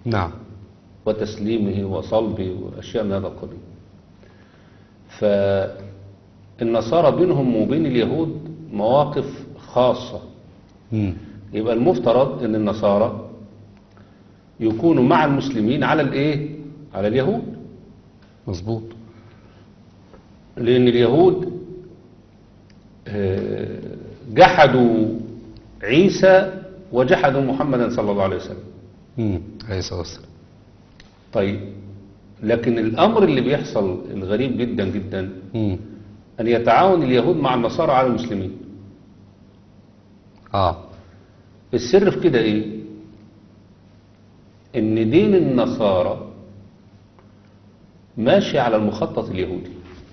نعم وتسليمه وصلبه وأشياء من هذا القبيل فالنصارى بينهم وبين اليهود مواقف خاصة مم. يبقى المفترض ان النصارى يكونوا مع المسلمين على الايه على اليهود مظبوط لان اليهود آه، جحدوا عيسى وجحدوا محمدا صلى الله عليه وسلم مم. عليه الصلاة والسلام طيب لكن الامر اللي بيحصل الغريب جدا جدا مم. ان يتعاون اليهود مع النصارى على المسلمين اه السر في كده ايه ان دين النصارى ماشي على المخطط اليهودي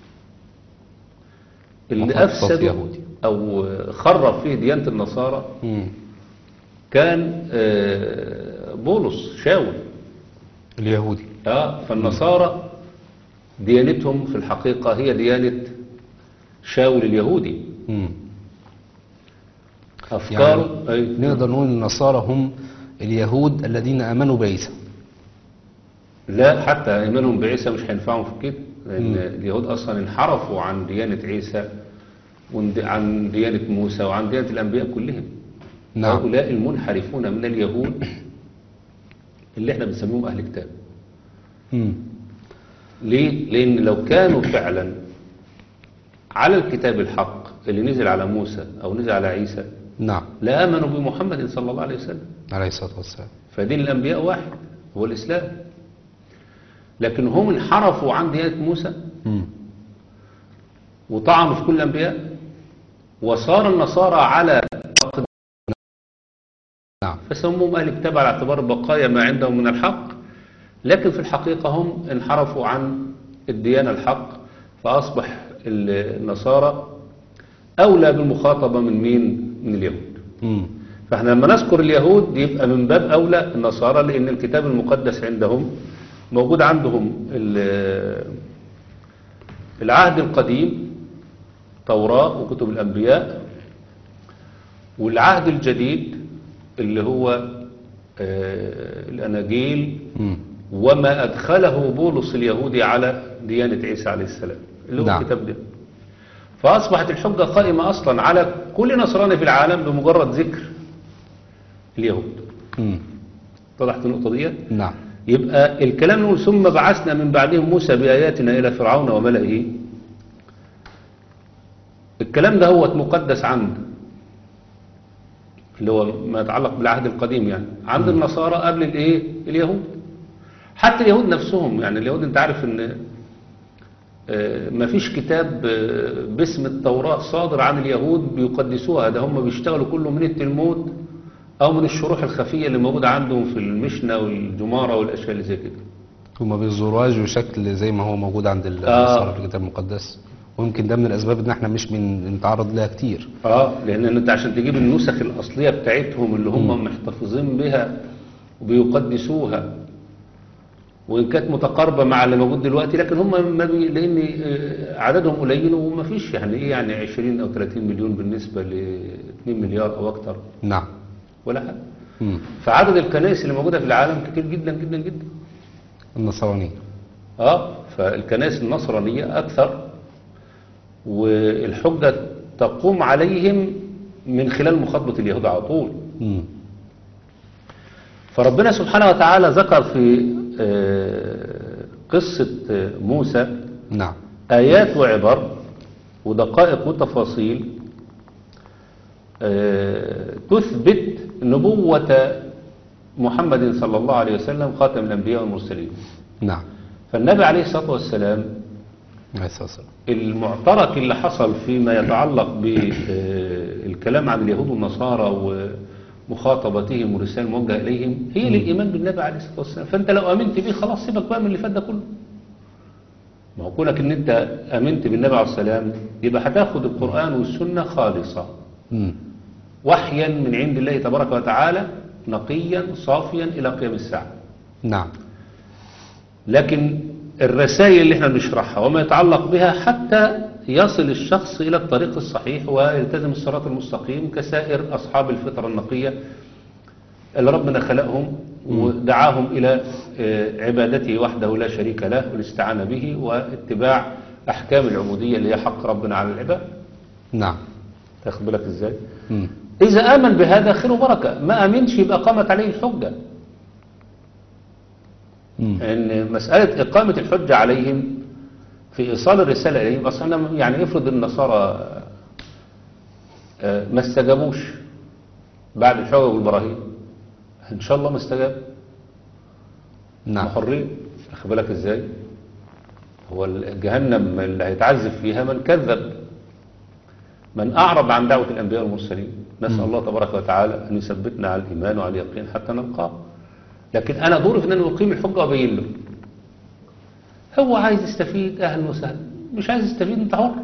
اللي مخطط افسد يهودي. او خرب فيه ديانة النصارى مم. كان آه، بولس شاول اليهودي اه فالنصارى ديانتهم في الحقيقة هي ديانة شاول اليهودي مم. افكاره يعني أي. نقدر نقول النصارى هم اليهود الذين آمنوا بعيسى لا حتى ايمانهم بعيسى مش هينفعهم في كده لان اليهود اصلا انحرفوا عن ديانه عيسى وعن ديانه موسى وعن ديانه الانبياء كلهم نعم. هؤلاء المنحرفون من اليهود اللي احنا بنسميهم اهل كتاب مم. ليه لان لو كانوا فعلا على الكتاب الحق اللي نزل على موسى او نزل على عيسى نعم لامنوا بمحمد صلى الله عليه وسلم عليه الصلاة والسلام فدين الأنبياء واحد هو الإسلام لكن هم انحرفوا عن ديانة موسى مم. وطعنوا في كل الأنبياء وصار النصارى على عقد نعم فسموهم أهل الكتاب على اعتبار بقايا ما عندهم من الحق لكن في الحقيقة هم انحرفوا عن الديانة الحق فأصبح النصارى أولى بالمخاطبة من مين؟ من اليهود مم. فاحنا لما نذكر اليهود يبقى من باب أولى النصارى لأن الكتاب المقدس عندهم موجود عندهم ال- العهد القديم توراة وكتب الأنبياء والعهد الجديد اللي هو آه، الأناجيل مم. وما أدخله بولس اليهودي على ديانة عيسى عليه السلام اللي هو نعم. الكتاب ده فأصبحت الحجة قائمة أصلا على كل نصراني في العالم بمجرد ذكر اليهود مم. طلعت النقطة دي نعم يبقى الكلام نقول ثم بعثنا من بعدهم موسى بآياتنا إلى فرعون وملئه الكلام ده هو مقدس عند اللي هو ما يتعلق بالعهد القديم يعني عند النصارى قبل الايه اليهود حتى اليهود نفسهم يعني اليهود انت عارف ان آه، ما فيش كتاب آه، باسم التوراة صادر عن اليهود بيقدسوها ده هم بيشتغلوا كله من التلمود او من الشروح الخفية اللي موجودة عندهم في المشنة والجمارة والاشياء اللي زي كده هما بيزوروهاش بشكل زي ما هو موجود عند النصارى في الكتاب المقدس ويمكن ده من الأسباب إن احنا مش بنتعرض لها كتير اه لان انت عشان تجيب النسخ الاصليه بتاعتهم اللي هم محتفظين بها وبيقدسوها وان كانت متقاربه مع اللي موجود دلوقتي لكن هم ما بي لان آه، عددهم قليل وما فيش يعني ايه يعني 20 او 30 مليون بالنسبه ل 2 مليار او اكتر نعم ولا حاجه مم. فعدد الكنائس اللي موجوده في العالم كتير جدا جدا جدا النصرانية اه فالكنائس النصرانية أكثر والحجة تقوم عليهم من خلال مخاطبة اليهود على طول مم. فربنا سبحانه وتعالى ذكر في آه، قصة آه، موسى نعم آيات وعبر ودقائق وتفاصيل آه، تثبت نبوة محمد صلى الله عليه وسلم خاتم الأنبياء والمرسلين نعم فالنبي عليه الصلاة والسلام عليه الصلاة والسلام المعترك اللي حصل فيما يتعلق بالكلام عن اليهود والنصارى ومخاطبتهم والرسالة الموجهة إليهم هي للإيمان بالنبي عليه الصلاة والسلام فأنت لو آمنت بيه خلاص سيبك بقى من اللي فات ده كله ما هو كونك إن أنت آمنت بالنبي عليه السلام يبقى هتاخد القرآن والسنة خالصة مم. وحيا من عند الله تبارك وتعالى نقيا صافيا إلى قيام الساعة نعم لكن الرسائل اللي احنا بنشرحها وما يتعلق بها حتى يصل الشخص إلى الطريق الصحيح ويلتزم الصراط المستقيم كسائر أصحاب الفطرة النقية اللي ربنا خلقهم ودعاهم إلى آه، عبادته وحده لا شريك له والاستعانة به واتباع أحكام العبودية اللي هي حق ربنا على العباد نعم تاخد بالك إزاي مم. إذا آمن بهذا خير وبركة ما آمنش يبقى قامت عليه الحجة مم. ان مسألة إقامة الحجة عليهم في إيصال الرسالة إليهم أصلا أنا يعني افرض النصارى آه، ما استجابوش بعد الحجة والبراهين إن شاء الله ما استجاب نعم حرين أخد بالك إزاي هو جهنم اللي هيتعذب فيها من كذب من أعرض عن دعوة الأنبياء والمرسلين نسأل الله تبارك وتعالى أن يثبتنا على الإيمان وعلى اليقين حتى نلقاه لكن أنا دوري في أن أنا أقيم الحجة وأبين له هو عايز يستفيد أهلا وسهلا مش عايز يستفيد أنت حر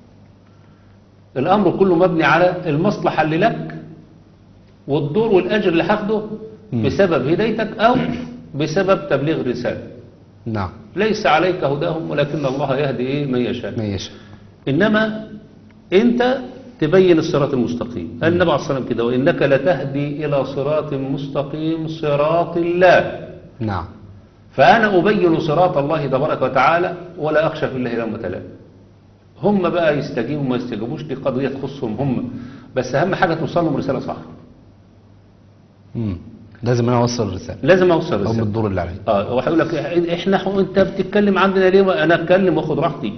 الأمر كله مبني على المصلحة اللي لك والدور والأجر اللي هاخده بسبب هدايتك أو بسبب تبليغ الرسالة نعم ليس عليك هداهم ولكن الله يهدي إيه من يشاء ما يشاء إنما أنت تبين الصراط المستقيم النبي عليه الصلاة والسلام كده وإنك لتهدي إلى صراط مستقيم صراط الله نعم فأنا أبين صراط الله تبارك وتعالى ولا أخشى في الله لومة لائم هم بقى يستجيبوا ما يستجيبوش دي قضية تخصهم هم بس أهم حاجة توصل لهم رسالة صح مم. لازم انا اوصل الرسالة لازم أوصل او من رسالة الدور اللي عليا اه هو هيقول لك احنا حو... انت بتتكلم عندنا ليه انا اتكلم واخد راحتي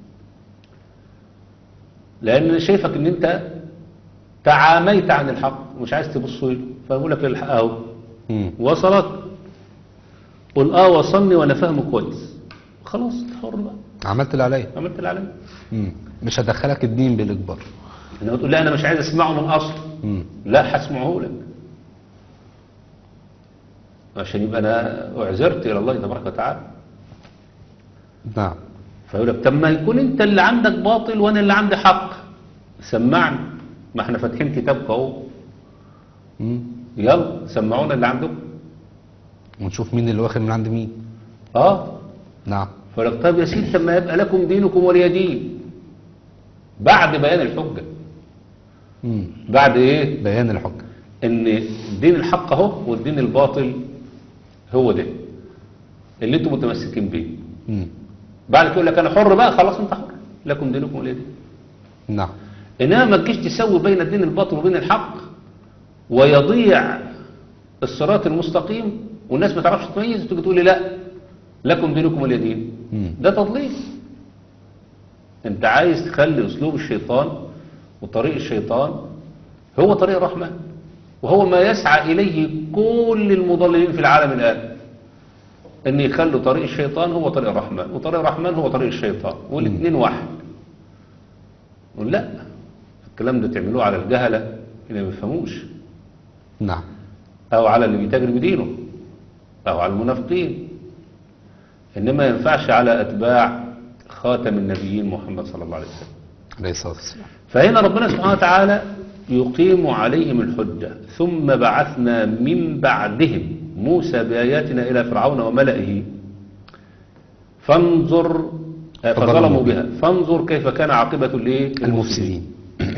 لان أنا شايفك ان انت تعاميت عن الحق ومش عايز تبص له فاقول لك الحق اهو مم. وصلك قول اه وصلني وانا فاهمه كويس خلاص انت حر بقى عملت اللي عليا عملت اللي عليك مم. مش هدخلك الدين بالاجبار انما تقول لا انا مش عايز اسمعه من اصل مم. لا هسمعه لك عشان يبقى انا اعذرت الى الله تبارك وتعالى نعم فيقول لك طب ما يكون انت اللي عندك باطل وانا اللي عندي حق سمعني ما احنا فاتحين كتابك اهو مم. يلا سمعونا اللي عندكم ونشوف مين اللي واخد من عند مين اه نعم فيقول لك طب يا سيدي طب ما يبقى لكم دينكم ولي دين بعد بيان الحجه مم. بعد ايه بيان الحجة ان الدين الحق اهو والدين الباطل هو ده اللي انتم متمسكين بيه مم. بعد كده يقول لك انا حر بقى خلاص انت حر لكم دينكم ولي دين نعم انما ما تجيش تسوي بين الدين الباطل وبين الحق ويضيع الصراط المستقيم والناس ما تعرفش تميز وتيجي تقول لي لا لكم دينكم ولي دين مم. ده تضليل انت عايز تخلي اسلوب الشيطان وطريق الشيطان هو طريق الرحمن وهو ما يسعى اليه كل المضللين في العالم الان ان يخلوا طريق الشيطان هو طريق الرحمن وطريق الرحمن هو طريق الشيطان والاثنين واحد نقول لا الكلام ده تعملوه على الجهلة اللي ما بيفهموش نعم او على اللي بيتاجر بدينه او على المنافقين انما ينفعش على اتباع خاتم النبيين محمد صلى الله عليه وسلم عليه الصلاة والسلام فهنا ربنا سبحانه وتعالى يقيم عليهم الحجة ثم بعثنا من بعدهم موسى بآياتنا إلى فرعون وملئه فانظر آه، فظلموا بها فانظر كيف كان عاقبة الايه المفسدين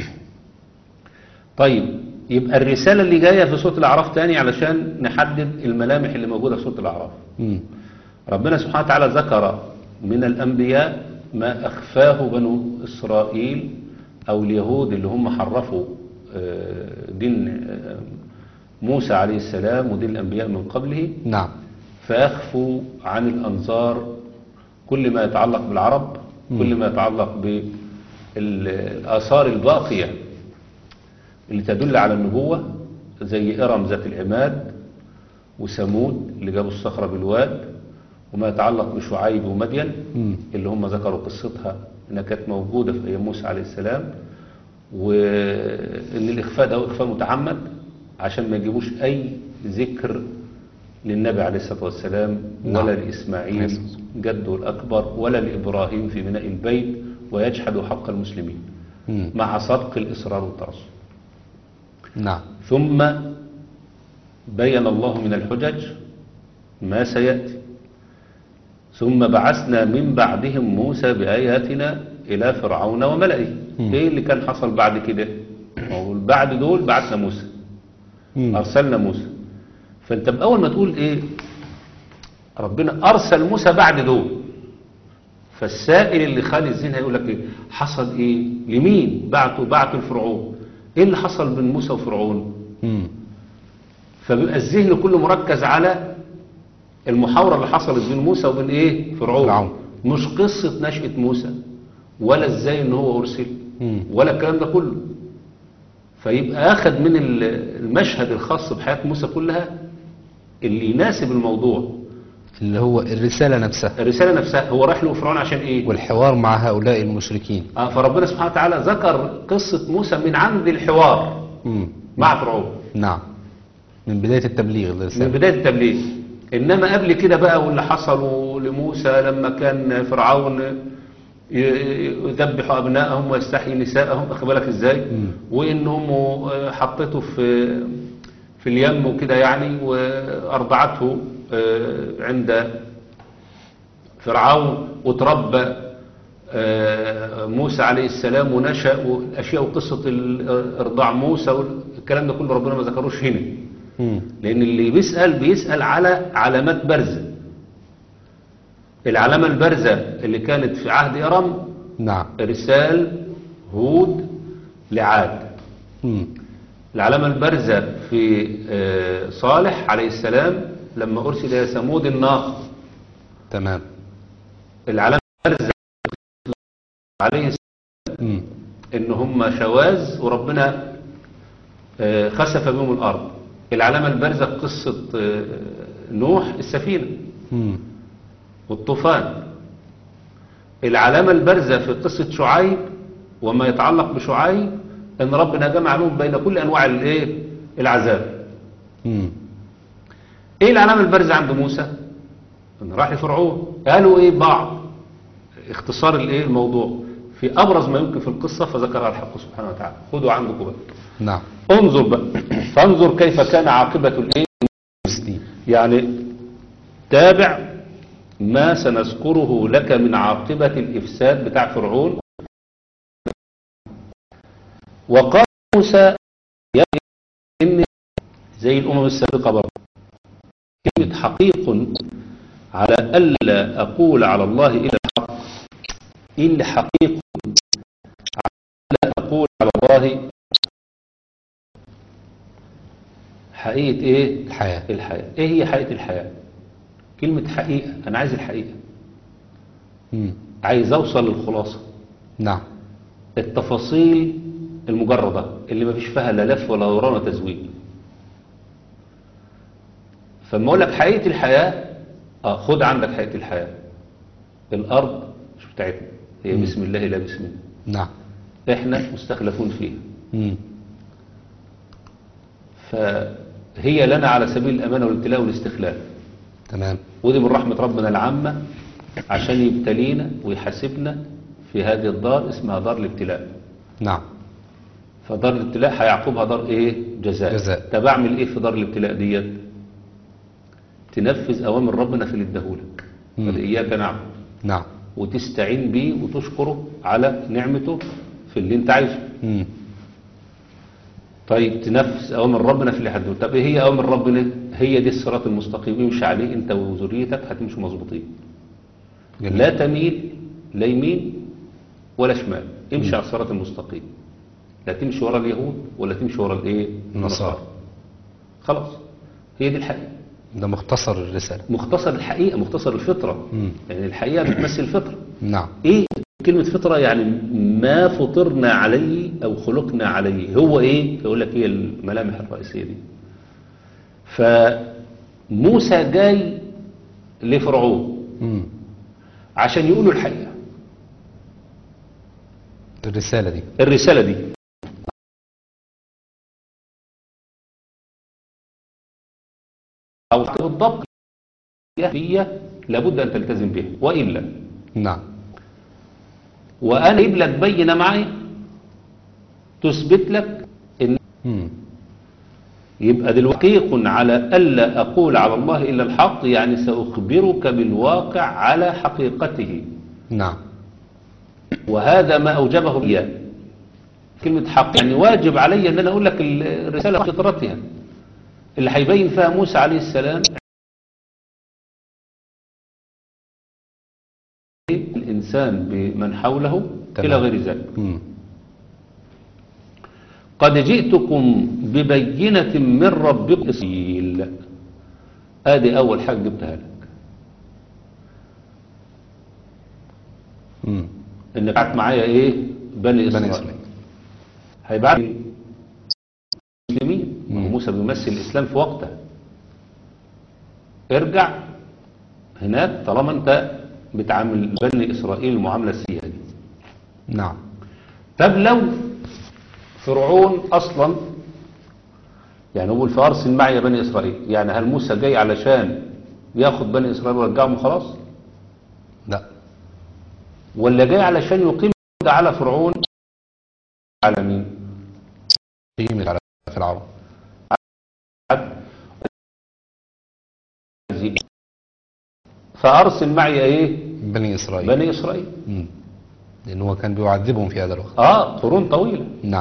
طيب يبقى الرسالة اللي جاية في سورة الأعراف تاني علشان نحدد الملامح اللي موجودة في سورة الأعراف مم. ربنا سبحانه وتعالى ذكر من الأنبياء ما أخفاه بنو إسرائيل أو اليهود اللي هم حرفوا آه، دين آه، موسى عليه السلام ودين الأنبياء من قبله نعم فيخفوا عن الأنظار كل ما يتعلق بالعرب كل ما يتعلق بالآثار الباقية اللي تدل على النبوة زي إرم ذات العماد وثمود اللي جابوا الصخرة بالواد وما يتعلق بشعيب ومدين مم. اللي هم ذكروا قصتها انها كانت موجودة في أيام موسى عليه السلام وإن الإخفاء ده إخفاء متعمد عشان ما يجيبوش أي ذكر للنبي عليه الصلاة والسلام نعم. ولا لإسماعيل جده الأكبر ولا لإبراهيم في بناء البيت ويجحد حق المسلمين مم. مع صدق الإصرار والترصد نعم ثم بين الله من الحجج ما سيأتي ثم بعثنا من بعدهم موسى بآياتنا إلى فرعون وملئه مم. إيه اللي كان حصل بعد كده ما هو بعد دول بعثنا موسى مم. أرسلنا موسى فانت بأول ما تقول ايه ربنا ارسل موسى بعد دول فالسائل اللي خالي الذهن هيقول لك ايه حصل ايه لمين بعتوا بعتوا لفرعون ايه اللي حصل بين موسى وفرعون مم. فبيبقى الذهن كله مركز على المحاورة اللي حصلت بين موسى وبين ايه فرعون, فرعون. مش قصة نشأة موسى ولا ازاي ان هو ارسل مم. ولا الكلام ده كله فيبقى اخد من ال- المشهد الخاص بحياة موسى كلها اللي يناسب الموضوع اللي هو الرسالة نفسها الرسالة نفسها هو راح له فرعون عشان ايه والحوار مع هؤلاء المشركين آه فربنا سبحانه وتعالى ذكر قصة موسى من عند الحوار مم. مع فرعون نعم من بداية التبليغ من الرسالة بداية التبليغ إنما قبل كده بقى واللي حصلوا لموسى لما كان فرعون ي- يذبح أبنائهم ويستحيي نساءهم أخد بالك إزاي مم. وإن أمه آه، حطته في في اليم وكده يعني وأرضعته آه، عند فرعون وتربى آه، موسى عليه السلام ونشأ والأشياء وقصة ال- إرضاع موسى والكلام ده كله ربنا ما ذكروش هنا مم. لأن اللي بيسأل بيسأل على علامات بارزة العلامة البارزة اللي كانت في عهد إرم نعم إرسال هود لعاد مم. العلامة البارزة في آه، صالح عليه السلام لما أرسل إلى ثمود الناقة تمام العلامة البارزة عليه السلام مم. إن هم شواذ وربنا آه، خسف بهم الأرض العلامة البارزة في قصة آه، نوح السفينة مم. والطوفان العلامة البارزة في قصة شعيب وما يتعلق بشعيب ان ربنا جمع لهم بين كل انواع الايه العذاب مم. ايه العلامة البارزة عند موسى ان راح لفرعون قالوا ايه بعض اختصار الايه الموضوع في ابرز ما يمكن في القصة فذكرها الحق سبحانه وتعالى خدوا عندكم بقى نعم انظر بقى فانظر كيف كان عاقبة الايه مسلم يعني تابع ما سنذكره لك من عاقبة الإفساد بتاع فرعون وقال موسى يا إني زي الأمم السابقة برضه كلمة حقيق على ألا أقول على الله إلا الحق إلا حقيق على ألا أقول على الله حقيقة إيه؟ الحياة الحياة ايه هي حقيقة الحياة كلمة حقيقة انا عايز الحقيقة مم. عايز اوصل للخلاصة نعم التفاصيل المجردة اللي ما فيش فيها لا لف ولا دوران ولا تزويد فما اقول لك حقيقة الحياة اه خد عندك حقيقة الحياة الارض مش بتاعتنا هي مم. بسم الله لا بسم الله نعم احنا مستخلفون فيها مم. فهي لنا على سبيل الامانة والابتلاء والاستخلاف تمام ودي من رحمة ربنا العامة عشان يبتلينا ويحاسبنا في هذه الدار اسمها دار الابتلاء نعم فدار الابتلاء هيعقبها دار ايه جزاء جزاء. طب اعمل ايه في دار الابتلاء ديت تنفذ اوامر ربنا في اللي اداهولك مم. فاياك نعبد نعم وتستعين بيه وتشكره على نعمته في اللي انت عايزه مم. طيب تنفذ اوامر ربنا في اللي حدده طب ايه هي اوامر ربنا هي دي الصراط المستقيم امشي عليه انت وذريتك هتمشوا مظبوطين جميل. لا تميل لا يمين ولا شمال امشي على الصراط المستقيم لا تمشي ورا اليهود ولا تمشي ورا الايه النصارى. خلاص هي دي الحقيقه ده مختصر الرسالة مختصر الحقيقه مختصر الفطره مم. يعني الحقيقه بتمثل الفطره نعم ايه كلمه فطره يعني ما فطرنا عليه او خلقنا عليه هو ايه يقول لك هي الملامح الرئيسيه دي فموسى جاي لفرعون مم. عشان يقولوا الحقيقه الرسالة دي الرسالة دي أو بالضبط هي لابد أن تلتزم بها وإلا نعم وأنا أجيب لك بينة معي تثبت لك إن مم. يبقى دلوقتي على ألا أقول على الله إلا الحق يعني سأخبرك بالواقع على حقيقته نعم وهذا ما أوجبه لي كلمة حق يعني واجب علي أن أنا أقول لك الرسالة بفطرتها اللي هيبين فيها موسى عليه السلام الإنسان بمن حوله تمام. إلى غير ذلك مم. قد جئتكم ببينة من ربكم إسرائيل ادي اول حاجة جبتها لك مم. ان بعت معايا ايه بني اسرائيل, بني إسرائيل. هيبعت المسلمين مم. موسى بيمثل الاسلام في وقتها ارجع هناك طالما انت بتعامل بني اسرائيل المعاملة السيئة دي نعم طب لو فرعون اصلا يعني هو في ارسل معي يا بني اسرائيل يعني هل موسى جاي علشان ياخد بني اسرائيل ويرجعهم وخلاص لا ولا جاي علشان يقيم الحجة على فرعون على مين قيمة على فرعون فارسل معي ايه بني إسرائيل بني اسرائيل مم. لأن هو كان بيعذبهم في هذا الوقت اه قرون طويلة نعم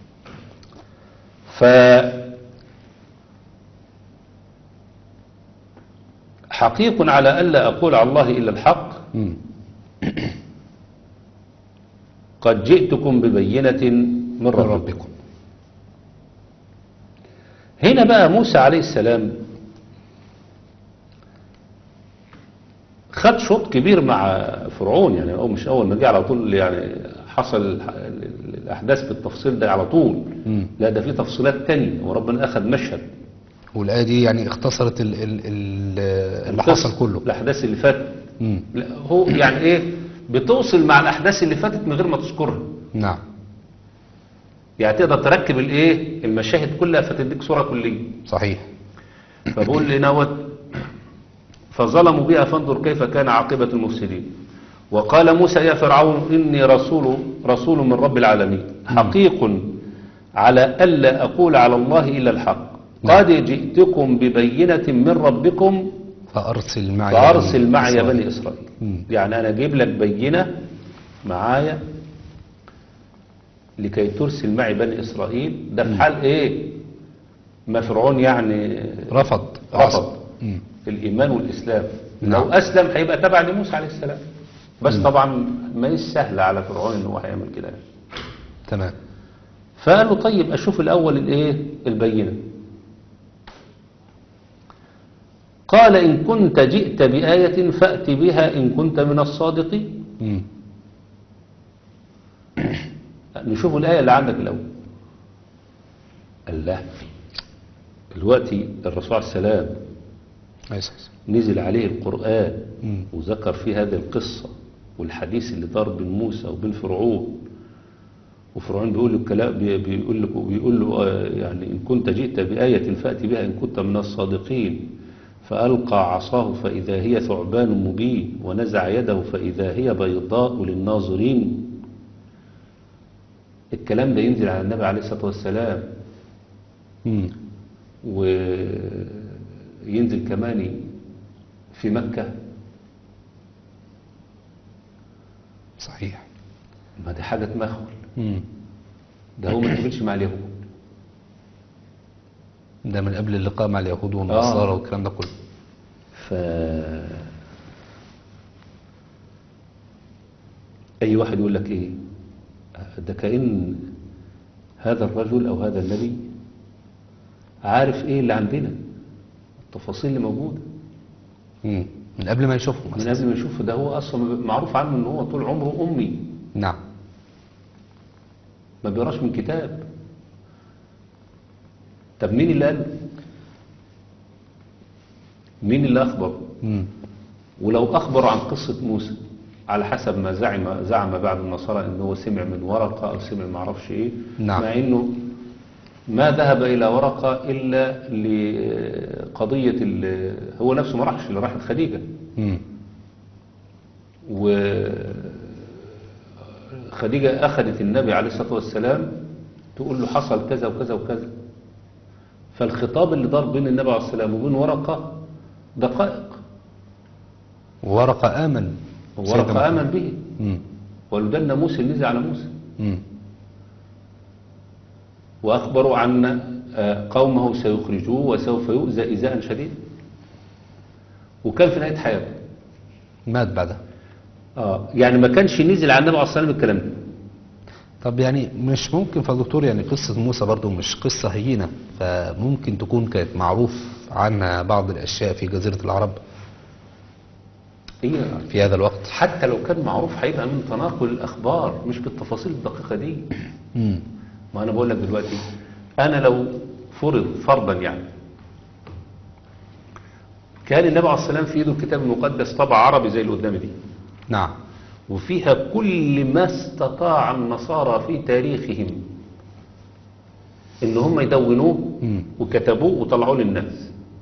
ف حقيق على ألا أقول على الله إلا الحق مم. قد جئتكم ببينة من من ربكم ربكم هنا بقى موسى عليه السلام خد شوط كبير مع فرعون يعني هو مش أول ما جه على طول يعني حصل الح- ال- ال- الأحداث بالتفصيل ده على طول مم. لا ده في تفصيلات تانية وربنا أخذ مشهد والآية دي يعني اختصرت ال ال ال اللي القصة، حصل كله الأحداث اللي فاتت مم. لا، هو يعني إيه بتوصل مع الأحداث اللي فاتت من غير ما تذكرها نعم يعني تقدر تركب الإيه المشاهد كلها فتديك صورة كلية صحيح فبقول لي نوت فظلموا بها فانظر كيف كان عاقبة المفسدين وقال موسى يا فرعون إني رسول رسول من رب العالمين حقيق على ألا أقول على الله إلا الحق قد جئتكم ببينة من ربكم فأرسل معي فأرسل معي إسرائيل. بني إسرائيل مم. يعني أنا أجيب لك بينة معايا لكي ترسل معي بني إسرائيل ده في حال إيه ما فرعون يعني رفض رفض مم. الإيمان والإسلام نعم. لو أسلم هيبقى تبع لموسى عليه السلام بس طبعا ما هيش سهلة على فرعون إن هو هيعمل كده تمام فقال له طيب أشوف الأول الإيه البينة قال إن كنت جئت بآية فأت بها إن كنت من الصادقين مم. نشوف الآية اللي عندك الأول قال لا دلوقتي الرسول عليه السلام عليه الصلاة والسلام. نزل عليه القرآن مم. وذكر فيه هذه القصة والحديث اللي دار بين موسى وبين فرعون وفرعون بيقول له الكلام بي- بيقول له بيقول له آه، يعني إن كنت جئت بآية فأتي بها إن كنت من الصادقين فألقى عصاه فإذا هي ثعبان مبين ونزع يده فإذا هي بيضاء للناظرين الكلام ده ينزل على النبي عليه الصلاة والسلام مم. وينزل كمان في مكة صحيح ما دي حاجة تمخل مم. ده هو ما تقبلش مع اليهود ده من قبل اللقاء مع اليهود والنصارى آه. والكلام ده كله ف أي واحد يقول لك إيه ده كأن هذا الرجل أو هذا النبي عارف إيه اللي عندنا التفاصيل اللي موجودة مم. من قبل ما يشوفهم من أصلاً. قبل ما يشوف ده هو أصلا معروف عنه إن هو طول عمره أمي نعم ما بيقراش من كتاب طب مين اللي قال مين اللي أخبر مم. ولو أخبر عن قصة موسى على حسب ما زعم زعم بعض النصارى أنه هو سمع من ورقة أو سمع ما اعرفش إيه نعم. مع أنه ما ذهب إلى ورقة إلا لقضية ال- هو نفسه ما راحش اللي راحت خديجة مم. وخديجة أخذت النبي عليه الصلاة والسلام تقول له حصل كذا وكذا وكذا فالخطاب اللي دار بين النبي عليه الصلاة والسلام وبين ورقة دقائق ورقة آمن سيدنا ورقة محمد. آمن به مم. ولده الناموس اللي نزل على موسى مم. وأخبروا عن آه، قومه سيخرجوه وسوف يؤذى إيذاء شديدا وكان في نهاية حياته مات بعدها اه يعني ما كانش نزل على النبي عليه الصلاة والسلام الكلام ده طب يعني مش ممكن فدكتور يعني قصة موسى برضو مش قصة هينة فممكن تكون كانت معروف عنها بعض الأشياء في جزيرة العرب هي في هذا الوقت حتى لو كان معروف هيبقى من تناقل الأخبار مش بالتفاصيل الدقيقة دي مم. ما أنا بقول لك دلوقتي أنا لو فرض فرضا يعني كان النبي عليه الصلاة والسلام في ايده الكتاب المقدس طبع عربي زي اللي قدامي دي نعم وفيها كل ما استطاع النصارى في تاريخهم ان هم يدونوه مم. وكتبوه وطلعوه للناس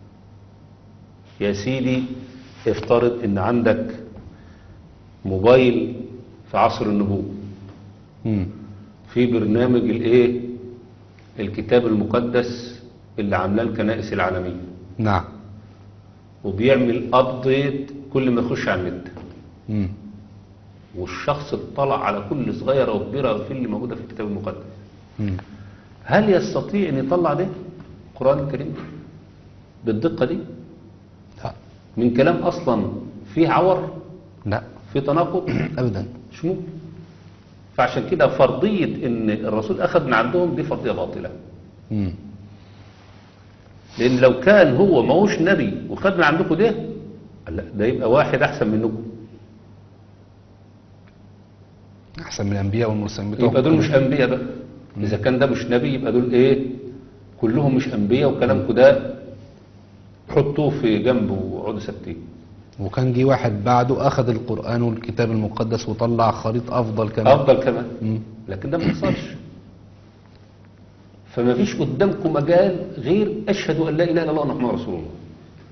يا سيدي افترض ان عندك موبايل في عصر النبوة مم. في برنامج الايه الكتاب المقدس اللي عاملاه الكنائس العالمية نعم وبيعمل ابديت كل ما يخش على النت مم. والشخص اطلع على كل صغيرة وكبيرة في اللي موجودة في الكتاب المقدس مم. هل يستطيع ان يطلع ده القرآن الكريم بالدقة دي لا من كلام اصلا فيه عور لا فيه تناقض أبدا مش ممكن فعشان كده فرضية ان الرسول اخذ من عندهم دي فرضية باطلة مم. لان لو كان هو ما هوش نبي وخد من عندكم ده قال لا ده يبقى واحد احسن منكم أحسن من الأنبياء والمرسلين بتوعهم يبقى دول مش انبياء بقى اذا كان ده مش نبي يبقى دول ايه كلهم مش انبياء وكلامكم ده حطوه في جنبه وقعدوا ساكتين وكان جه واحد بعده أخذ القرآن والكتاب المقدس وطلع خريط أفضل كمان افضل كمان مم. لكن ده ما حصلش فما فيش قدامكم مجال غير اشهد ان لا اله الا الله وان محمد رسول الله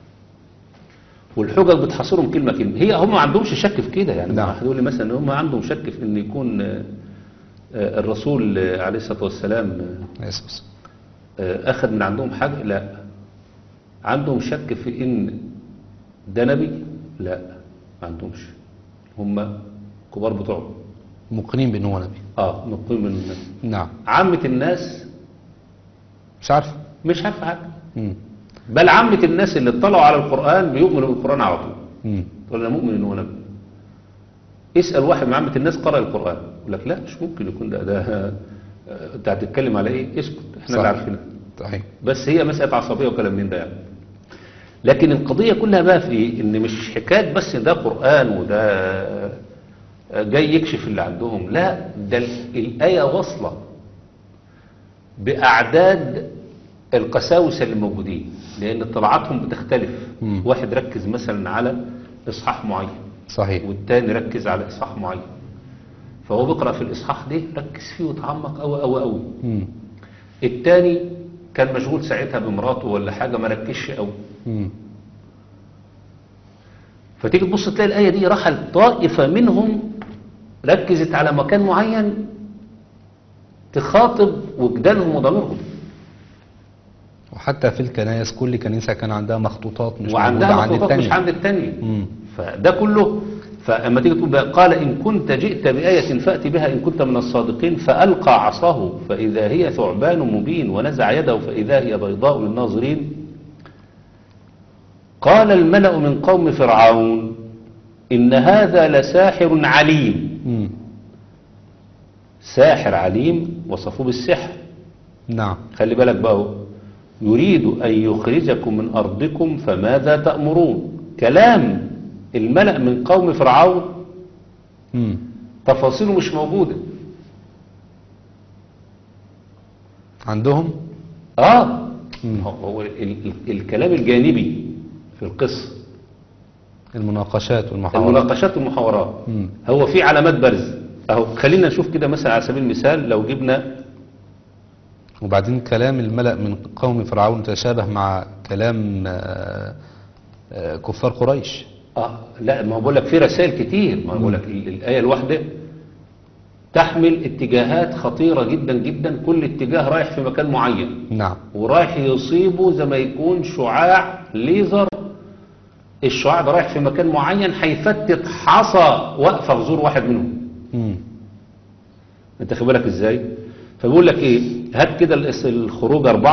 والحجج بتحاصرهم كلمه كلمه هي هم ما عندهمش شك في كده يعني نعم. واحد يقول لي مثلا ان هم عندهم شك في ان يكون آه، آه، الرسول آه، عليه الصلاه والسلام آه، يسوس آه، اخذ من عندهم حاجه لا عندهم شك في ان ده نبي لا ما عندهمش هم كبار بتوعهم مقنين بأنه هو نبي اه نقيم من النبي نعم عامة الناس مش عارف مش عارفة حاجة مم. بل عامة الناس اللي اطلعوا على القرآن بيؤمنوا بالقرآن على طول مم. يقول أنا مؤمن إن هو نبي اسأل واحد من عامة الناس قرأ القرآن يقول لك لا مش ممكن يكون ده ده آه، انت هتتكلم على ايه اسكت احنا اللي صح. عارفينها صحيح بس هي مسألة عصبية وكلام من ده يعني لكن القضية كلها بقى في ايه ان مش حكاية بس ده قرآن وده جاي يكشف اللي عندهم لا ده ال- الآية واصلة بأعداد القساوسة اللي موجودين لأن طلعاتهم بتختلف مم. واحد ركز مثلا على إصحاح معين صحيح والتاني ركز على إصحاح معين فهو بيقرأ في الإصحاح ده ركز فيه وتعمق أوي أوي أوي مم. التاني كان مشغول ساعتها بمراته ولا حاجة ما ركزش قوي مم. فتيجي تبص تلاقي الآية دي راح طائفة منهم ركزت على مكان معين تخاطب وجدانهم وضميرهم وحتى في الكنائس كل كنيسة كان عندها مخطوطات مش وعندها موجودة عند مخطوطات مش التانية عند التانية مم. فده كله فأما تيجي تقول بقى قال إن كنت جئت بآية فأت بها إن كنت من الصادقين فألقى عصاه فإذا هي ثعبان مبين ونزع يده فإذا هي بيضاء للناظرين قال الملأ من قوم فرعون إن هذا لساحر عليم مم. ساحر عليم وصفوه بالسحر نعم خلي بالك بقى هو. يريد أن يخرجكم من أرضكم فماذا تأمرون كلام الملأ من قوم فرعون مم. تفاصيله مش موجودة عندهم آه مم. هو- هو ال ال الكلام الجانبي في القصة المناقشات والمحاورات المناقشات والمحاورات مم. هو في علامات بارزة أهو خلينا نشوف كده مثلا على سبيل المثال لو جبنا وبعدين كلام الملأ من قوم فرعون تشابه مع كلام آه، آه، كفار قريش آه لا ما هو بقول لك في رسائل كتير ما هو بقول لك ال- الآية الواحدة تحمل اتجاهات خطيرة جدا جدا كل اتجاه رايح في مكان معين نعم ورايح يصيبه زي ما يكون شعاع ليزر الشعاع ده رايح في مكان معين هيفتت حصى واقفة في زور واحد منهم مم. انت خد بالك ازاي فبيقول لك ايه هات كده الاس- الخروج اربعة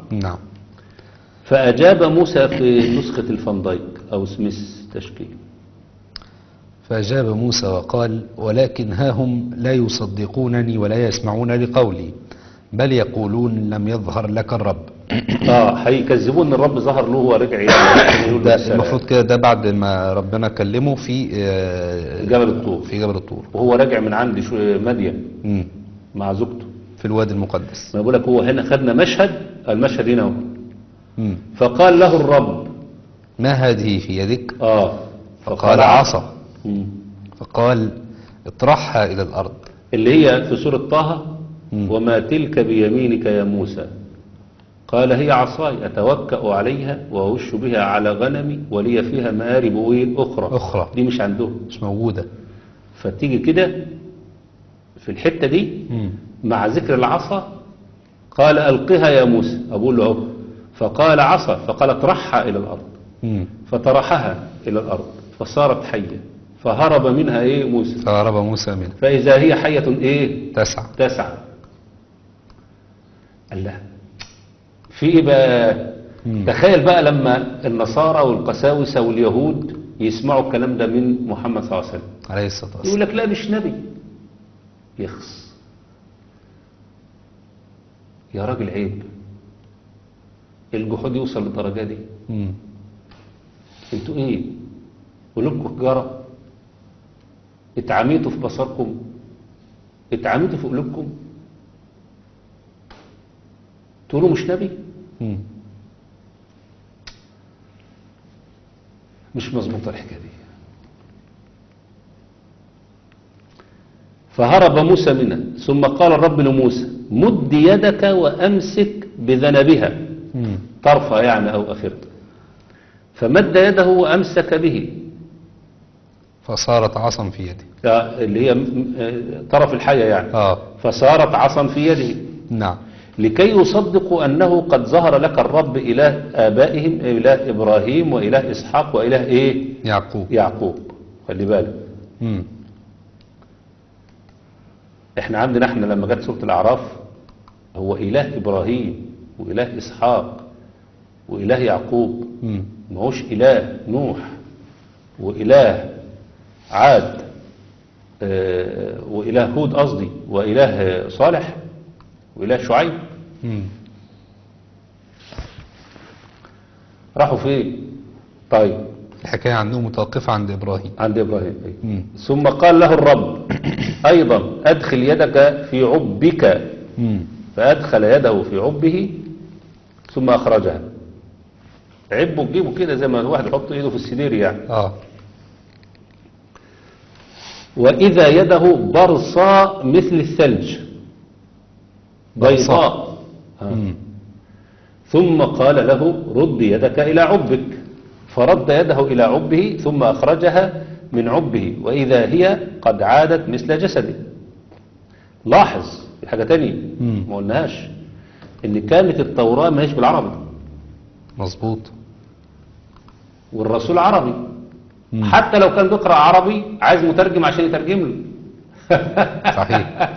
نعم فأجاب موسى في نسخة الفندايك أو سميث تشكيل فأجاب موسى وقال ولكن ها هم لا يصدقونني ولا يسمعون لقولي بل يقولون لم يظهر لك الرب اه هيكذبون ان الرب ظهر له ورجع يعني يقول ده السلام. المفروض كده ده بعد ما ربنا كلمه في آه، جبل الطور في جبل الطور وهو راجع من عند شو مدين مم. مع زوجته في الوادي المقدس ما بقول لك هو هنا خدنا مشهد المشهد هنا اهو مم. فقال له الرب ما هذه في يدك اه فقال عصا مم. فقال اطرحها إلى الأرض اللي هي في سورة طه مم. وما تلك بيمينك يا موسى قال هي عصاي أتوكأ عليها وأوش بها على غنمي ولي فيها مآرب وين أخرى أخرى. دي مش عندهم مش موجودة فتيجي كده في الحتة دي مم. مع ذكر العصا قال ألقها يا موسى أقول له أهو. فقال عصا فقال اطرحها إلى الأرض مم. فطرحها إلى الأرض فصارت حية فهرب منها إيه موسى فهرب موسى منه فإذا هي حية إيه تسعة تسعة قال لا في إيه بقى مم. تخيل بقى لما النصارى والقساوسة واليهود يسمعوا الكلام ده من محمد صلى الله عليه وسلم عليه الصلاة والسلام يقول لك لا مش نبي يخص يا راجل عيب الجحود يوصل للدرجة دي مم. انتوا ايه قلوبكم حجارة اتعميتوا في بصركم اتعميتوا في قلوبكم تقولوا مش نبي مم. مش مظبوطة الحكاية دي فهرب موسى منها ثم قال الرب لموسى مد يدك وأمسك بذنبها مم. طرفها يعني أو أخرها فمد يده وأمسك به فصارت عصا في يدي اللي هي م- م- طرف الحية يعني اه فصارت عصا في يده نعم لكي يصدقوا أنه قد ظهر لك الرب إله آبائهم إله إبراهيم وإله إسحاق وإله إيه يعقوب يعقوب خلي بالك مم. احنا عندنا احنا لما جت سورة الأعراف هو إله إبراهيم وإله إسحاق وإله يعقوب مم. ما هوش إله نوح وإله عاد آه، وإله هود قصدي وإله صالح وإله شعيب مم. راحوا فين طيب الحكاية عندهم متوقفة عند إبراهيم عند إبراهيم أيوة. مم. ثم قال له الرب أيضا أدخل يدك في عبك مم. فأدخل يده في عبه ثم أخرجها عبه تجيبه كده زي ما الواحد يحط ايده في السدير يعني اه وإذا يده برصاء مثل الثلج برصاء. بيضاء آه. مم. ثم قال له رد يدك إلى عبك فرد يده إلى عبه ثم أخرجها من عبه وإذا هي قد عادت مثل جسده لاحظ في حاجة تانية مم. ما قلناهاش إن كانت التوراة ما هيش بالعربي مظبوط والرسول عربي مم. حتى لو كان بيقرأ عربي عايز مترجم عشان يترجم له صحيح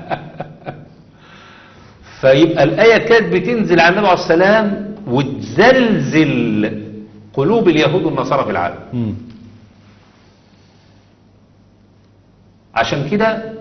فيبقى الآية كانت بتنزل على النبي عليه السلام وتزلزل قلوب اليهود والنصارى في العالم مم. عشان كده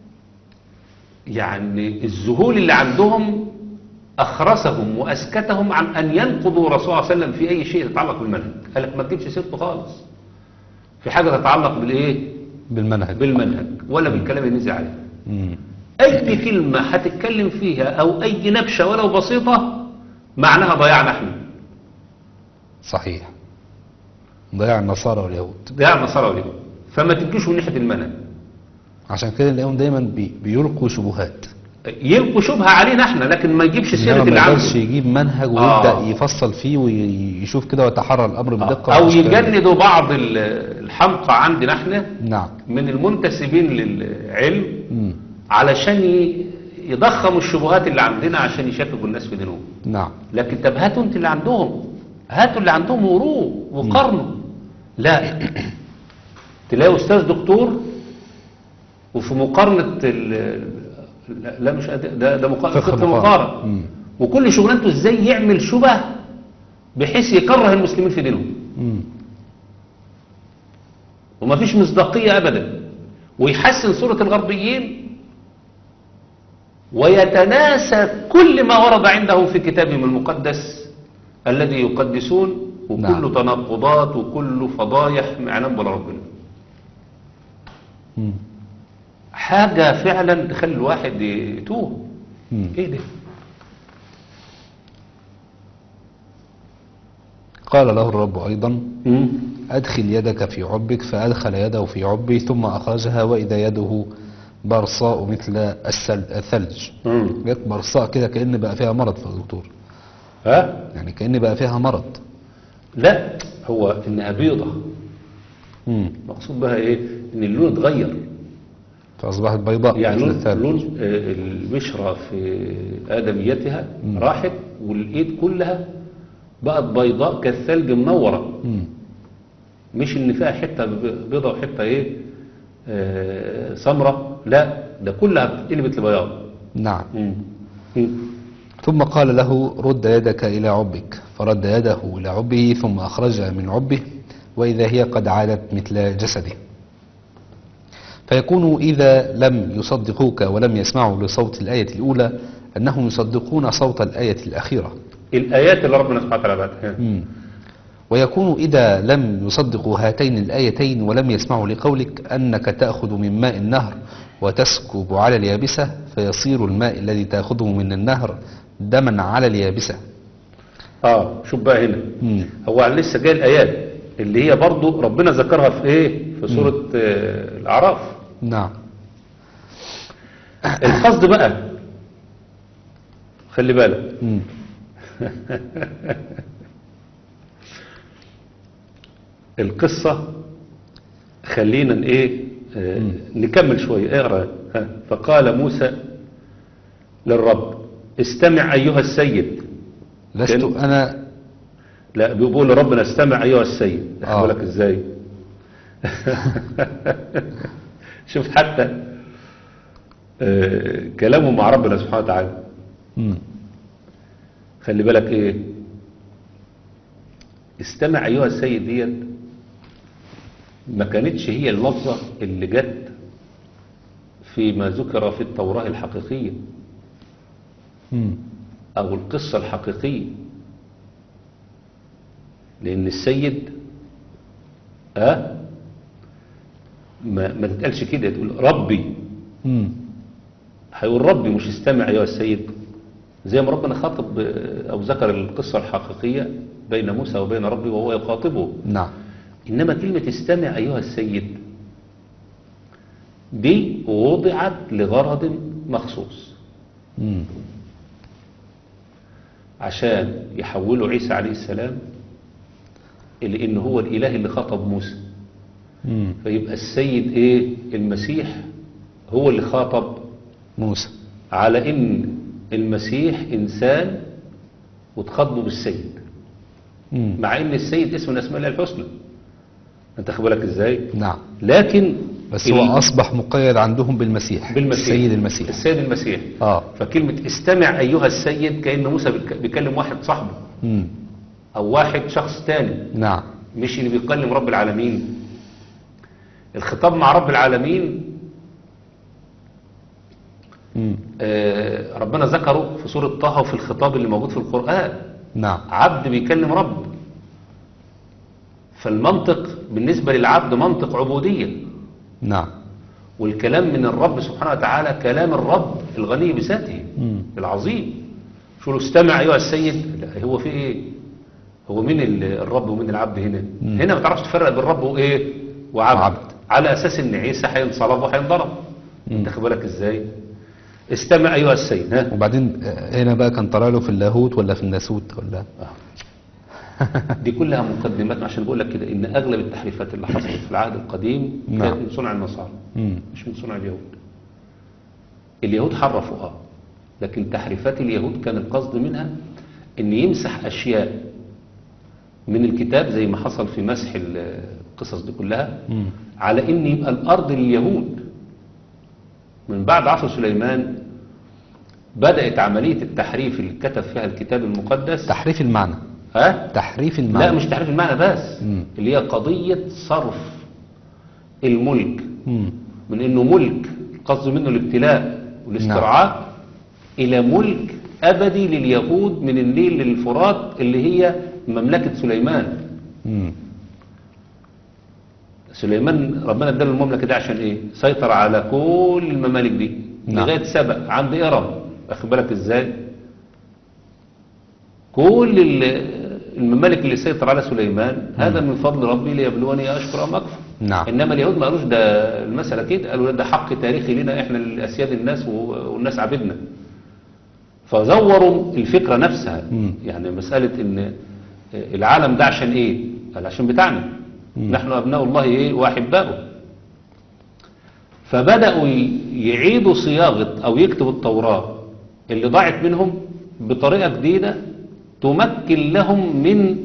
يعني الذهول اللي عندهم أخرسهم وأسكتهم عن أن ينقضوا الرسول صلى الله عليه وسلم في أي شيء يتعلق بالمنهج قال لك ما تجيبش سيرته خالص في حاجة تتعلق بالإيه بالمنهج بالمنهج ولا بالكلام اللي نزل عليه مم. أي كلمة هتتكلم فيها أو أي نبشة ولو بسيطة معناها ضياع نحن صحيح ضياع النصارى واليهود ضياع النصارى واليهود فما تجيش من ناحية المنهج عشان كده نلاقيهم دايما بي بيلقوا شبهات يلقوا شبهة علينا احنا لكن ما يجيبش سيرة إنما اللي ما عنده يقدرش يجيب منهج ويبدأ آه. يفصل فيه ويشوف كده ويتحرى الأمر بدقة أو ومش كده. يجندوا بعض ال- الحمقى عندنا احنا نعم من المنتسبين للعلم مم. علشان ي- يضخموا الشبهات اللي عندنا عشان يشككوا الناس في دينهم نعم لكن طب هاتوا انت اللي عندهم هاتوا اللي عندهم وروه وقارنوا لا تلاقي استاذ دكتور وفي مقارنة ال- لا لا مش أد- ده ده مقارنة فقه فقه مقارن. مقارن مم. وكل شغلانته ازاي يعمل شبه بحيث يكره المسلمين في دينهم مم. وما فيش مصداقية أبدا ويحسن صورة الغربيين ويتناسى كل ما ورد عندهم في كتابهم المقدس الذي يقدسون وكله نعم. تناقضات وكله فضايح ما يعلم ولا ربنا مم. حاجة فعلا تخلي الواحد يتوه مم. ايه ده قال له الرب أيضا مم. أدخل يدك في عبك فأدخل يده في عبي ثم أخرجها وإذا يده برصاء مثل السل- الثلج مم. جت برصاء كده كأن بقى فيها مرض في الدكتور ها يعني كأن بقى فيها مرض لا هو انها بيضة مم. مقصود بها ايه ان اللون اتغير فأصبحت بيضاء يعني مثل لون, الثلج لون آه، البشرة في آدميتها راحت والإيد كلها بقت بيضاء كالثلج منورة مم. مش إن فيها حتة ب- بيضة وحتة إيه آه، سمرة لا ده كلها قلبت لبياض نعم مم. مم. ثم قال له رد يدك إلى عبك فرد يده إلى عبه ثم أخرجها من عبه وإذا هي قد عادت مثل جسده فيكون إذا لم يصدقوك ولم يسمعوا لصوت الآية الأولى أنهم يصدقون صوت الآية الأخيرة الآيات اللي ربنا سبحانه وتعالى بعتها مم. ويكون إذا لم يصدقوا هاتين الآيتين ولم يسمعوا لقولك أنك تأخذ من ماء النهر وتسكب على اليابسة فيصير الماء الذي تأخذه من النهر دما على اليابسة اه شوف بقى هنا مم. هو لسه جاي الآيات اللي هي برضو ربنا ذكرها في ايه في سورة آه، الأعراف نعم القصد بقى خلي بالك مم. القصة خلينا ايه آه، نكمل شوية اقرأ ها. فقال موسى للرب استمع أيها السيد لست كان- أنا لا بيقول لربنا استمع أيها السيد آه. أقول لك ازاي شوف حتى آه، كلامه مع ربنا سبحانه وتعالى مم. خلي بالك ايه استمع ايها السيد ديت ما كانتش هي اللفظة اللي جت فيما ذكر في التوراة الحقيقية مم. او القصة الحقيقية لان السيد اه ما, ما تتقالش كده تقول ربي مم. هيقول ربي مش استمع ايها السيد زي ما ربنا خاطب آه، او ذكر القصة الحقيقية بين موسى وبين ربي وهو يخاطبه نعم إنما كلمة استمع أيها السيد دي وضعت لغرض مخصوص مم. عشان يحولوا عيسى عليه السلام إلى إن هو الإله اللي خاطب موسى مم. فيبقى السيد إيه المسيح هو اللي خاطب موسى على إن المسيح إنسان وتخاطبه بالسيد مم. مع إن السيد اسم من أسماء الله الحسنى أنت خد بالك إزاي نعم لكن بس ال- هو أصبح مقيد عندهم بالمسيح بالمسيح السيد المسيح السيد المسيح آه فكلمة استمع أيها السيد كأن موسى بيك- بيكلم واحد صاحبه مم. أو واحد شخص تاني نعم مش اللي بيكلم رب العالمين الخطاب مع رب العالمين مم. آه، ربنا ذكره في سورة طه وفي الخطاب اللي موجود في القرآن نعم عبد بيكلم رب فالمنطق بالنسبة للعبد منطق عبودية نعم والكلام من الرب سبحانه وتعالى كلام الرب الغني بذاته مم. العظيم شو له استمع أيها السيد لا هو في إيه هو مين ال- الرب ومين العبد هنا مم. هنا ما تعرفش تفرق بين الرب وإيه وعبد, وعبد. على أساس إن عيسى هينصلب وهينضرب مم. انت خد بالك إزاي استمع أيها السيد ها وبعدين آه، هنا بقى كان طالع له في اللاهوت ولا في الناسوت ولا دي كلها مقدمات عشان بقول لك كده إن أغلب التحريفات اللي حصلت في العهد القديم نعم. كانت من صنع النصارى مم. مش من صنع اليهود اليهود حرفوا اه لكن تحريفات اليهود كان القصد منها ان يمسح اشياء من الكتاب زي ما حصل في مسح القصص دي كلها مم. على ان يبقى الارض لليهود من بعد عصر سليمان بدأت عملية التحريف اللي كتب فيها الكتاب المقدس تحريف المعنى ها تحريف المعنى لا مش تحريف المعنى بس مم. اللي هي قضية صرف الملك مم. من انه ملك قصد منه الابتلاء والاسترعاء الى ملك ابدي لليهود من النيل للفرات اللي هي مملكة سليمان مم. سليمان ربنا اداله المملكة دي عشان ايه سيطر على كل الممالك دي نعم. لغاية سبق عند ارم واخد بالك ازاي كل ال- الممالك اللي سيطر على سليمان هذا من فضل ربي ليبلوني اشكر ام اكفر نعم. انما اليهود ما قالوش ده المسألة كده قالوا ده حق تاريخي لنا احنا الاسياد الناس و- والناس عبدنا فزوروا الفكرة نفسها مم. يعني مسألة ان العالم ده عشان ايه قال عشان بتاعنا نحن ابناء الله ايه واحباؤه فبدأوا ي- يعيدوا صياغة او يكتبوا التوراة اللي ضاعت منهم بطريقة جديدة تمكن لهم من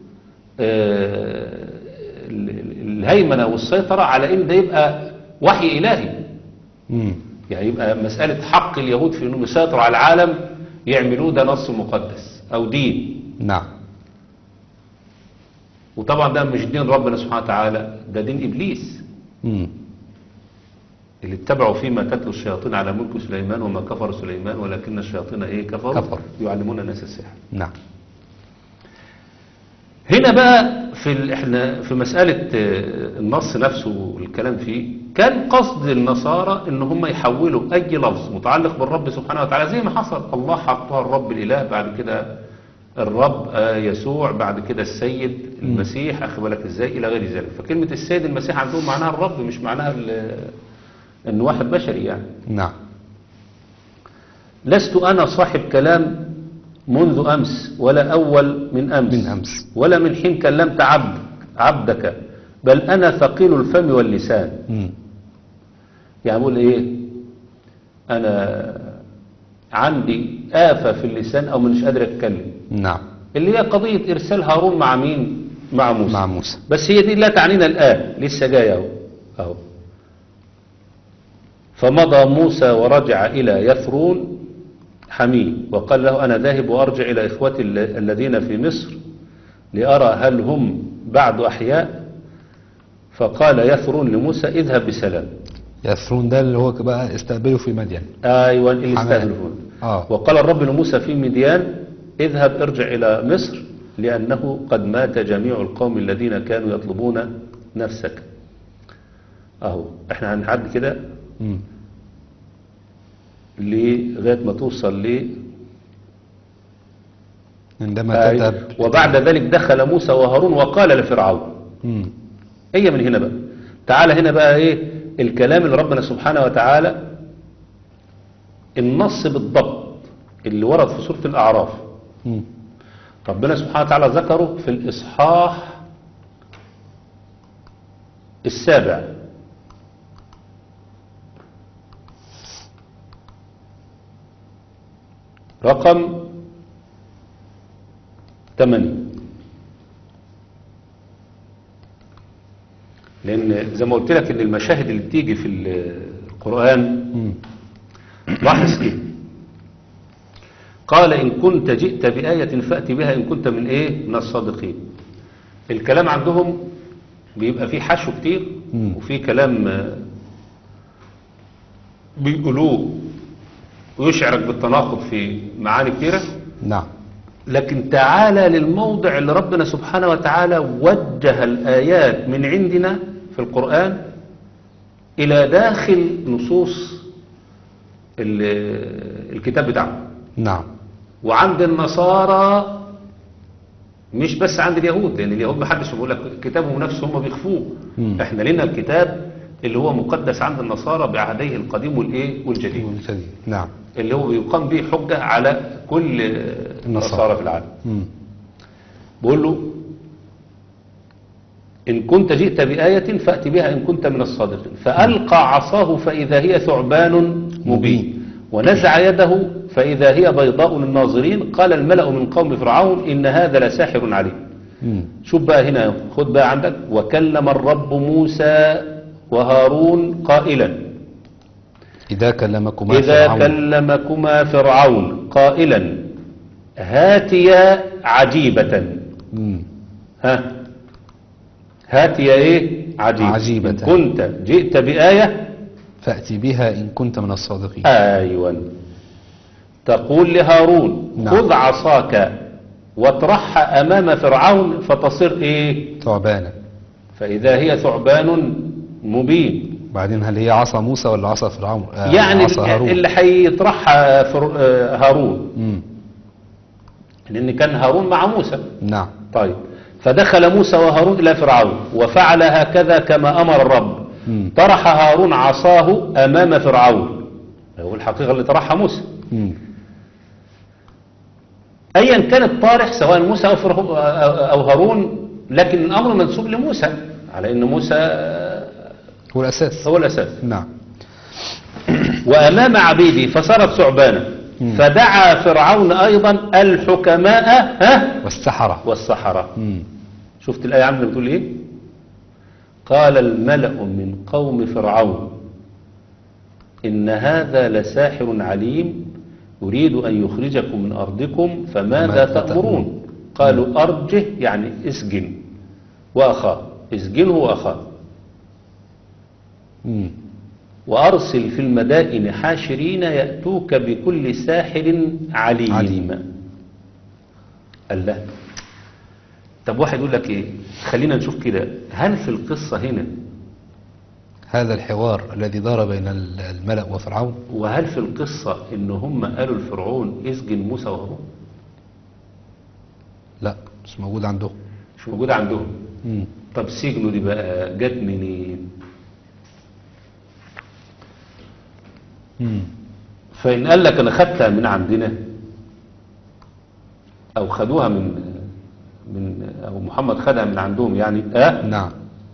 آه، ال- ال- الهيمنة والسيطرة على ان ده يبقى وحي الهي مم. يعني يبقى مسألة حق اليهود في انهم يسيطروا على العالم يعملوه ده نص مقدس او دين نعم وطبعا ده مش دين ربنا سبحانه وتعالى ده دين ابليس مم. اللي اتبعوا فيما تتلو الشياطين على ملك سليمان وما كفر سليمان ولكن الشياطين ايه كفروا كفروا. يعلمون الناس السحر نعم هنا بقى في ال- احنا في مسألة آه، النص نفسه والكلام فيه كان قصد النصارى ان هم يحولوا اي لفظ متعلق بالرب سبحانه وتعالى زي ما حصل الله حطها الرب الاله بعد كده الرب آه، يسوع بعد كده السيد المسيح اخي بالك ازاي الى غير ذلك فكلمة السيد المسيح عندهم معناها الرب مش معناها ال- ان واحد بشري يعني نعم لست أنا صاحب كلام منذ أمس ولا أول من أمس من أمس. ولا من حين كلمت عبد عبدك بل أنا ثقيل الفم واللسان مم. يعني بقول إيه أنا عندي آفة في اللسان أو مش قادر أتكلم نعم اللي هي قضية إرسال هارون مع مين مع موسى مع موسى بس هي دي لا تعنينا الآن لسه جاية أهو أهو فمضى موسى ورجع إلى يثرون حميه وقال له أنا ذاهب وأرجع إلى إخوتي ال- الذين في مصر لأرى هل هم بعد أحياء فقال يثرون لموسى اذهب بسلام يثرون ده اللي هو بقى استقبله في مدين أيوة اللي حماه. استهدفون آه. وقال الرب لموسى في مديان اذهب ارجع إلى مصر لأنه قد مات جميع القوم الذين كانوا يطلبون نفسك أهو احنا هنعد كده مم. لغاية ما توصل ل عندما تذهب وبعد ذلك دخل موسى وهارون وقال لفرعون مم. هي من هنا بقى تعالى هنا بقى ايه الكلام اللي ربنا سبحانه وتعالى النص بالضبط اللي ورد في سورة الأعراف مم. ربنا سبحانه وتعالى ذكره في الإصحاح السابع رقم ثمانية لأن زي ما قلت لك إن المشاهد اللي بتيجي في القرآن مم. لاحظ كده قال إن كنت جئت بآية فأت بها إن كنت من إيه من الصادقين الكلام عندهم بيبقى فيه حشو كتير مم. وفيه كلام آه، بيقولوه ويشعرك بالتناقض في معاني كتيرة نعم لكن تعالى للموضع اللي ربنا سبحانه وتعالى وجه الآيات من عندنا في القرآن إلى داخل نصوص ال- الكتاب بتاعهم نعم وعند النصارى مش بس عند اليهود لأن اليهود محدش بيقول لك كتابهم نفسه هم بيخفوه مم. احنا لنا الكتاب اللي هو مقدس عند النصارى بعهديه القديم والايه والجديد والجديد. نعم اللي هو بيقام به حجة على كل النصارى في العالم مم. بقول له إن كنت جئت بآية فأت بها إن كنت من الصادقين فألقى عصاه فإذا هي ثعبان مبين ونزع يده فإذا هي بيضاء للناظرين قال الملأ من قوم فرعون إن هذا لساحر عليم مم. شوف بقى هنا خد بقى عندك وكلم الرب موسى وهارون قائلا إذا كلمكما إذا فرعون كلمكما فرعون قائلا هاتيا عجيبة مم. ها هاتيا ايه عجيبة عجيبة. إن كنت جئت بآية فأتي بها إن كنت من الصادقين ايوه تقول لهارون نعم. خذ عصاك واطرحها امام فرعون فتصير ايه ثعبانا فاذا هي ثعبان مبين بعدين هل هي عصا موسى ولا عصا فرعون آه يعني عصا هارون اللي هيطرحها فر- آه، هارون مم. لان كان هارون مع موسى نعم طيب فدخل موسى وهارون إلى فرعون وفعل هكذا كما أمر الرب مم. طرح هارون عصاه أمام فرعون هو الحقيقة اللي طرحها موسى مم. أيا كان الطارح سواء موسى أو, فرعون- أو هارون لكن الأمر منسوب لموسى على أن موسى هو الأساس هو الأساس نعم وأمام عبيده فصارت ثعبانا مم. فدعا فرعون أيضا الحكماء ها والسحرة والسحرة مم. شفت الآية عاملة بتقول إيه قال الملأ من قوم فرعون إن هذا لساحر عليم يريد أن يخرجكم من أرضكم فماذا ماذا تأمرون تأمرون؟ قالوا أرجه يعني اسجن وأخاه اسجنه وأخاه مم. وأرسل في المدائن حاشرين يأتوك بكل ساحر عليم, عليم. الله طب واحد يقول لك ايه خلينا نشوف كده هل في القصة هنا هذا الحوار الذي دار بين ال- الملأ وفرعون وهل في القصة ان هم قالوا لفرعون اسجن موسى وهارون لا مش موجود عندهم مش موجود عندهم مم. طب سجنه دي بقى جت منين مم. فإن قال لك أنا خدتها من عندنا أو خدوها من من أو محمد خدها من عندهم يعني آه نعم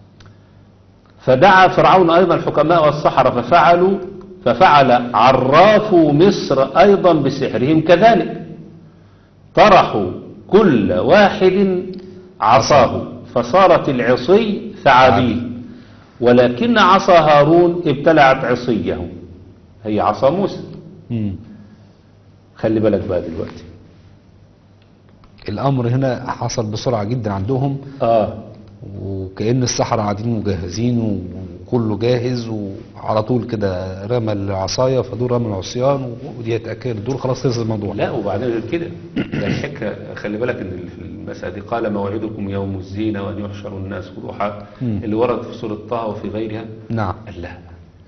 فدعا فرعون أيضا الحكماء والسحرة ففعلوا ففعل عرافوا مصر أيضا بسحرهم كذلك طرحوا كل واحد عصاه فصارت العصي ثعابين ولكن عصا هارون ابتلعت عصيه هي عصا موسى مم. خلي بالك بقى دلوقتي الأمر هنا حصل بسرعة جدا عندهم اه وكأن السحرة قاعدين مجهزين وكله جاهز وعلى طول كده رمى العصاية فدول رمى العصيان ودي اتأكد دول خلاص خلص الموضوع لا وبعدين غير كده ده الحكايه خلي بالك ان في المساله دي قال موعدكم يوم الزينه وان يحشر الناس ضحى مم. اللي ورد في سوره طه وفي غيرها نعم قال لا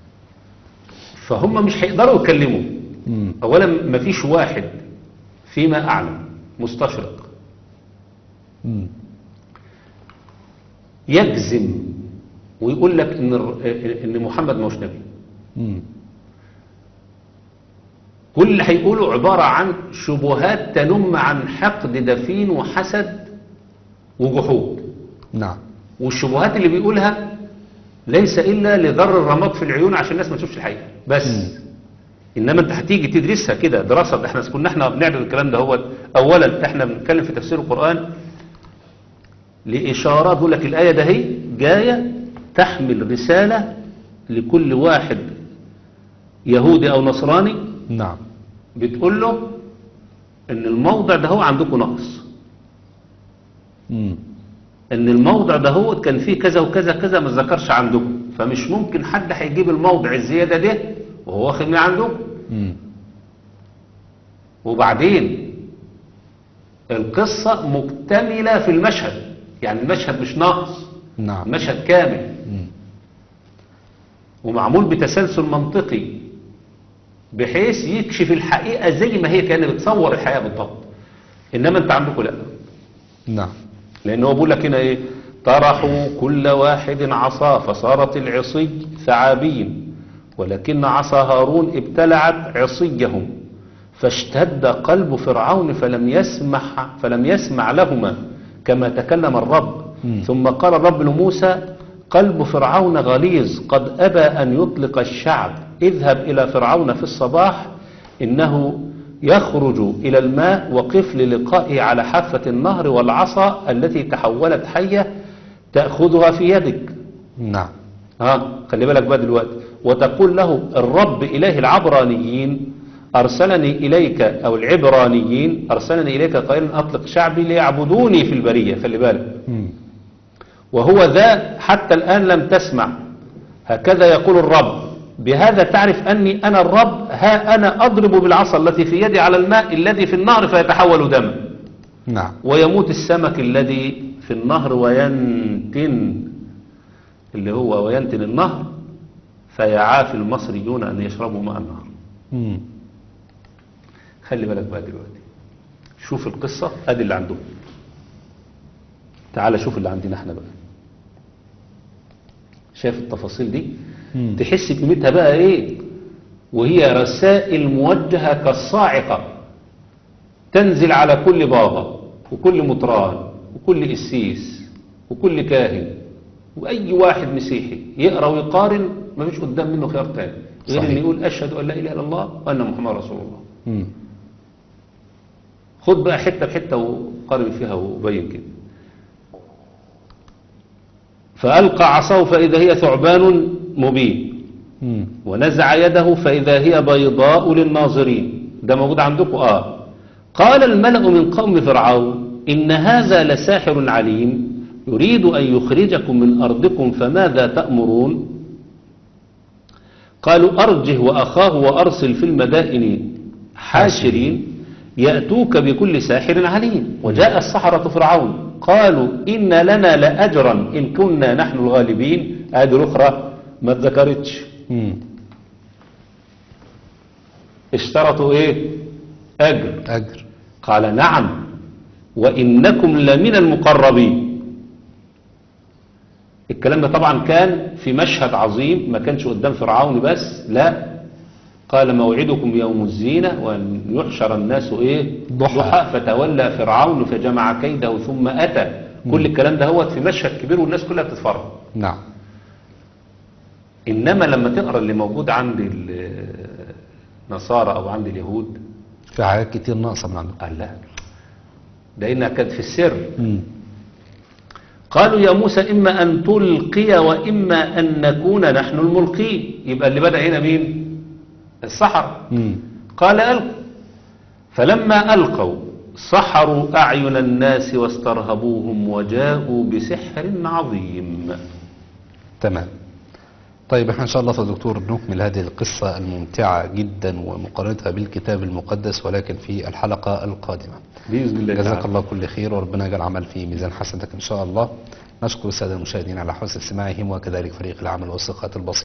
فهم مش هيقدروا يكلموا مم. اولا ما فيش واحد فيما اعلم مستشرق مم. يجزم ويقول لك ان الر- ان محمد ما هوش نبي مم. كل اللي هيقوله عبارة عن شبهات تنم عن حقد دفين وحسد وجحود نعم والشبهات اللي بيقولها ليس إلا لذر الرماد في العيون عشان الناس ما تشوفش الحقيقة بس إنما أنت هتيجي تدرسها كده دراسة احنا كنا احنا بنعمل الكلام ده هو أولا احنا بنتكلم في تفسير القرآن لإشارات بيقول لك الآية ده هي جاية تحمل رسالة لكل واحد يهودي أو نصراني نعم بتقول له ان الموضع ده هو عندكم نقص مم. ان الموضع ده هو كان فيه كذا وكذا كذا ما ذكرش عندكم فمش ممكن حد هيجيب الموضع الزيادة ده وهو واخد من عندكم مم. وبعدين القصة مكتملة في المشهد يعني المشهد مش ناقص نعم المشهد كامل مم. ومعمول بتسلسل منطقي بحيث يكشف الحقيقة زي ما هي كانت بتصور الحقيقة بالضبط إنما أنت عندكم لأ نعم لأنه هو بيقول لك هنا إيه طرحوا كل واحد عصا فصارت العصي ثعابين ولكن عصا هارون ابتلعت عصيهم فاشتد قلب فرعون فلم يسمح فلم يسمع لهما كما تكلم الرب مم. ثم قال الرب لموسى قلب فرعون غليظ قد أبى أن يطلق الشعب اذهب إلى فرعون في الصباح إنه يخرج إلى الماء وقف للقائه على حافة النهر والعصا التي تحولت حية تأخذها في يدك نعم ها خلي بالك بقى دلوقتي وتقول له الرب إله العبرانيين أرسلني إليك أو العبرانيين أرسلني إليك قائلا أطلق شعبي ليعبدوني في البرية خلي بالك مم. وهو ذا حتى الآن لم تسمع هكذا يقول الرب بهذا تعرف أني أنا الرب ها أنا أضرب بالعصا التي في يدي على الماء الذي في النهر فيتحول دما نعم ويموت السمك الذي في النهر وينتن اللي هو وينتن النهر فيعافي المصريون أن يشربوا ماء النهر مم. خلي بالك بقى دلوقتي شوف القصة ادي اللي عندهم تعال شوف اللي عندنا احنا بقى شايف التفاصيل دي مم. تحس بقيمتها بقى ايه وهي رسائل موجهة كالصاعقة تنزل على كل بابا وكل مطران وكل قسيس وكل كاهن واي واحد مسيحي يقرا ويقارن مفيش قدام منه خيار تاني غير صحيح. ان يقول اشهد ان لا اله الا الله وان محمد رسول الله مم. خد بقى حتة بحتة وقارن فيها وبين كده فألقى عصاه فإذا هي ثعبان مبين مم. ونزع يده فإذا هي بيضاء للناظرين ده موجود عندكم آه قال الملأ من قوم فرعون إن هذا لساحر عليم يريد أن يخرجكم من أرضكم فماذا تأمرون قالوا أرجه وأخاه وأرسل في المدائن حاشرين يأتوك بكل ساحر عليم وجاء السحرة فرعون قالوا إن لنا لأجرا إن كنا نحن الغالبين هذه الأخرى ما اتذكرتش مم. اشترطوا ايه اجر أجر قال نعم وانكم لمن المقربين الكلام ده طبعا كان في مشهد عظيم ما كانش قدام فرعون بس لا قال موعدكم يوم الزينة وأن يحشر الناس إيه ضحى. فتولى فرعون فجمع كيده ثم أتى كل الكلام ده هو في مشهد كبير والناس كلها بتتفرج نعم إنما لما تقرأ اللي موجود عند النصارى أو عند اليهود في حاجات كتير ناقصة من عندكم قال لا ده إنها كانت في السر مم. قالوا يا موسى إما أن تلقي وإما أن نكون نحن الملقين يبقى اللي بدأ هنا مين السحر مم. قال ألقوا فلما ألقوا سحروا أعين الناس واسترهبوهم وجاءوا بسحر عظيم تمام طيب احنا ان شاء الله يا دكتور نكمل هذه القصة الممتعة جدا ومقارنتها بالكتاب المقدس ولكن في الحلقة القادمة بإذن الله جزاك تعالى. الله كل خير وربنا يجعل العمل في ميزان حسنتك ان شاء الله نشكر السادة المشاهدين على حسن استماعهم وكذلك فريق العمل والثقات البسيطة